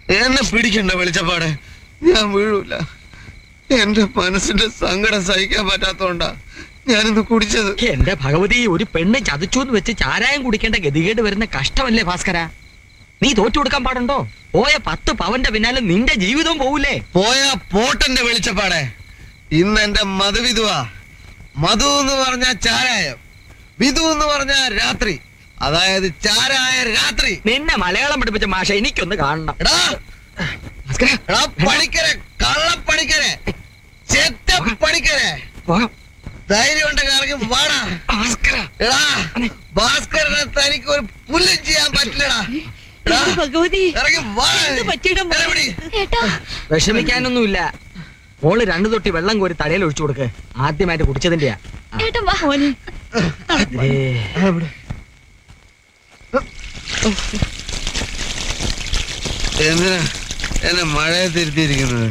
എന്നെ പിടിക്കണ്ട വെളിച്ചപ്പാടെ ഞാൻ വീഴൂല എന്റെ മനസ്സിന്റെ സങ്കടം സഹിക്കാൻ പറ്റാത്തോണ്ടാ ഞാനിന്ന് കുടിച്ചത് എന്റെ ഭഗവതി ഒരു പെണ്ണ് ചതിച്ചു എന്ന് വെച്ച് ചാരായം കുടിക്കേണ്ട ഗതികേട് വരുന്ന കഷ്ടമല്ലേ ഭാസ്കര നീ തോറ്റു കൊടുക്കാൻ പാടുണ്ടോ പോയ പത്ത് പവന്റെ പിന്നാലെ നിന്റെ ജീവിതവും പോവില്ലേ പോയാ പോട്ടന്റെ വെളിച്ചപ്പാടെ ഇന്ന് എന്റെ മധുവിധുവാ മധു എന്ന് പറഞ്ഞ ചാരായം വിധു എന്ന് പറഞ്ഞ രാത്രി അതായത് ചാരായ രാത്രി നിന്നെ മലയാളം പഠിപ്പിച്ച മാഷ എനിക്കൊന്ന് കാണണം എടാ ഭാസ്കര എടാ പണിക്കരെ കള്ളപ്പണിക്കരെ ചെറ്റ പണിക്കരെ പോകാം. ധൈര്യം ഉണ്ടെങ്കിൽ ഇറങ്ങി വാടാ ഭാസ്കര എടാ ഭാസ്കരനെ തനിക്ക് ഒരു പുല്ലും ചെയ്യാൻ പറ്റില്ലടാ എടാ എന്റെ ഭഗവതി ഇറങ്ങി വാ എന്ത് പറ്റിയിടാ മോനെ? ഇറങ്ങി ഏട്ടാ വിഷമിക്കാനൊന്നുമില്ല മോള് രണ്ടു തൊട്ടി വെള്ളം കോരി തലയിൽ ഒഴിച്ചു കൊടുക്ക് ആദ്യമായിട്ട് കുടിച്ചതിന്റെയാ ഏട്ടൻ വാ മോനെ ഏ, എന്തിനാ എന്നെ മഴയെ തിരുത്തിയിരിക്കുന്നത്